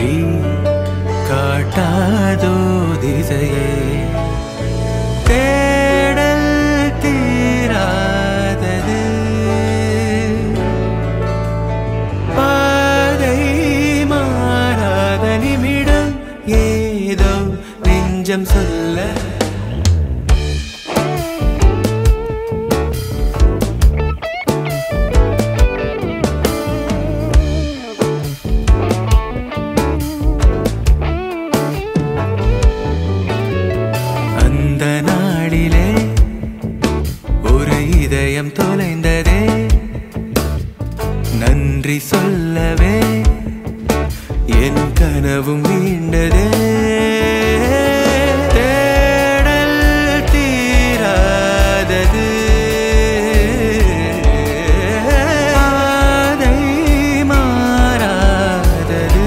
வழி காட்டாதோ திசையே தேடல் தீராதது பாதை மாறாத நிமிடம் ஏதோ நெஞ்சம் சொல்ல அந்த நாளிலே ஒரு இதயம் தொலைந்ததே நன்றி சொல்லவே என் கனவும் மீண்டதே தேடல் தீராதது பாதை மாறாதது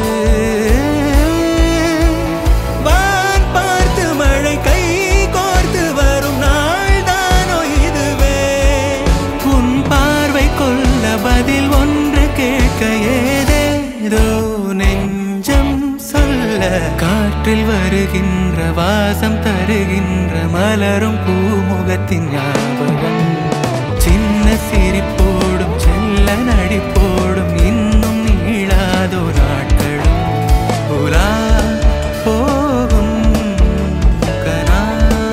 வான் பார்த்து மழை கை கோர்த்து வரும் நாள் தானோ இதுவே உன் பார்வை கொள்ள பதில் ஒன்று கேட்க ஏதேதோ நெஞ்சம் சொல்ல காற்றில் வருகின்ற வாசம் தருகின்ற மலரும் பூமுகத்தின் ஞாபகம் சின்ன சிரிப்போடும் செல்ல நடிப்போடும் இன்னும் நீளாதோ நாட்களும் உலா போகும் கனா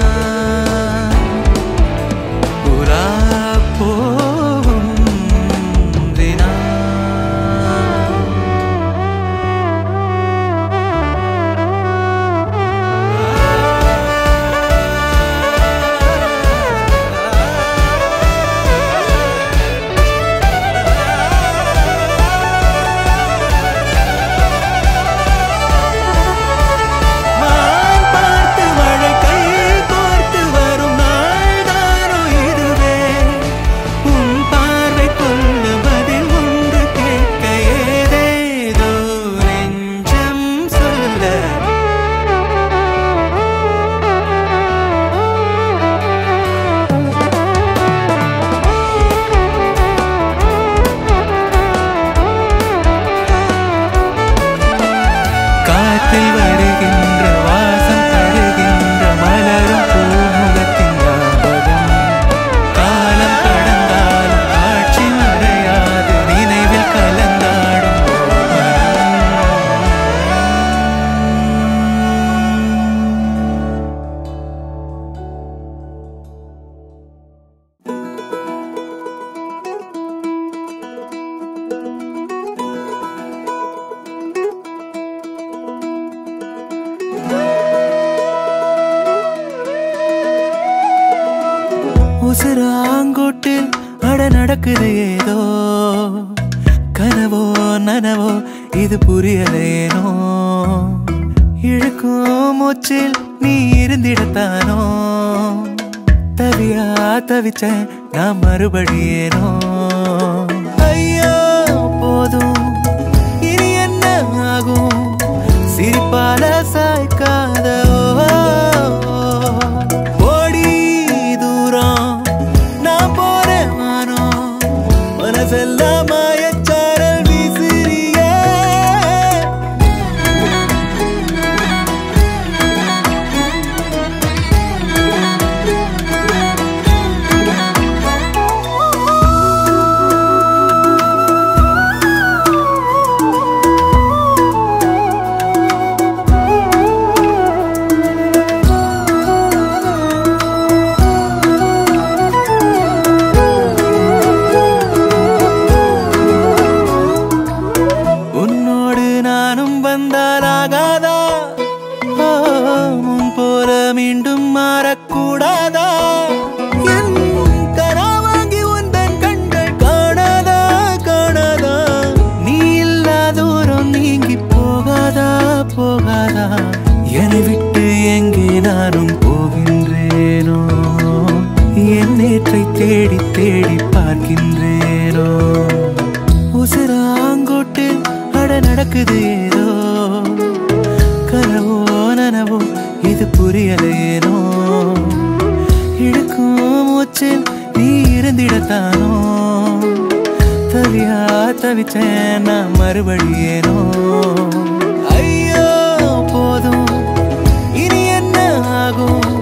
உலா போகும் தினா வான் பார்த்து மழை கை கோர்த்து வரும் நாள்தானோ இதுவே உன் பார்வை கொள்ள பதில் ஒன்று கேட்க ஏதேதோ நெஞ்சம் சொல்ல காற்றில் வருகின்ற வாசம் தருகின்ற மலரும் பூமுகத்தின் ஞாபகம் காலம் கடந்தாலும் காட்சி மறையாது நினைவில் கலந்தாடும் உசுராங்கோட்டில் அட நடக்குது ஏதோ கனவோ நனவோ இது புரியலேனோ இழுக்கும் மூச்சில் நீ இருந்திடத்தானோ தவியா தவிச்ச நான் மறுபடியேனோ ஐயோ போதும் இனி என்ன ஆகும் சிரிப்பால சாய்க்காத ஓடி தூரம் நான் போறேன் வானம் மனசெல்லாம் மாயச்சாரல் வீசுறியே உன்னோடு நானும் வந்தாலாகாதா ஓ, முன் போல மீண்டும் மாறக்கூடாதா என் கரா வாங்கி உந்தன் கண்கள் காணாதா காணாதா நீ இல்லா தூரம் நீங்கி போகாதா போகாதா என்னை விட்டு எங்கே நானும் போகின்றேனோ என் நேற்றை தேடி தேடி பார்க்கின்றேனோ உசுராங்கோட்டில் அட நடக்குது ஏதோ கனவோ நனவோ இது புரியலையேனோ இழுக்கும் மூச்சில் நீ இருந்திடத்தானோ தவியா தவிச்சேன் நான் மறுபடியேனோ ஆகும்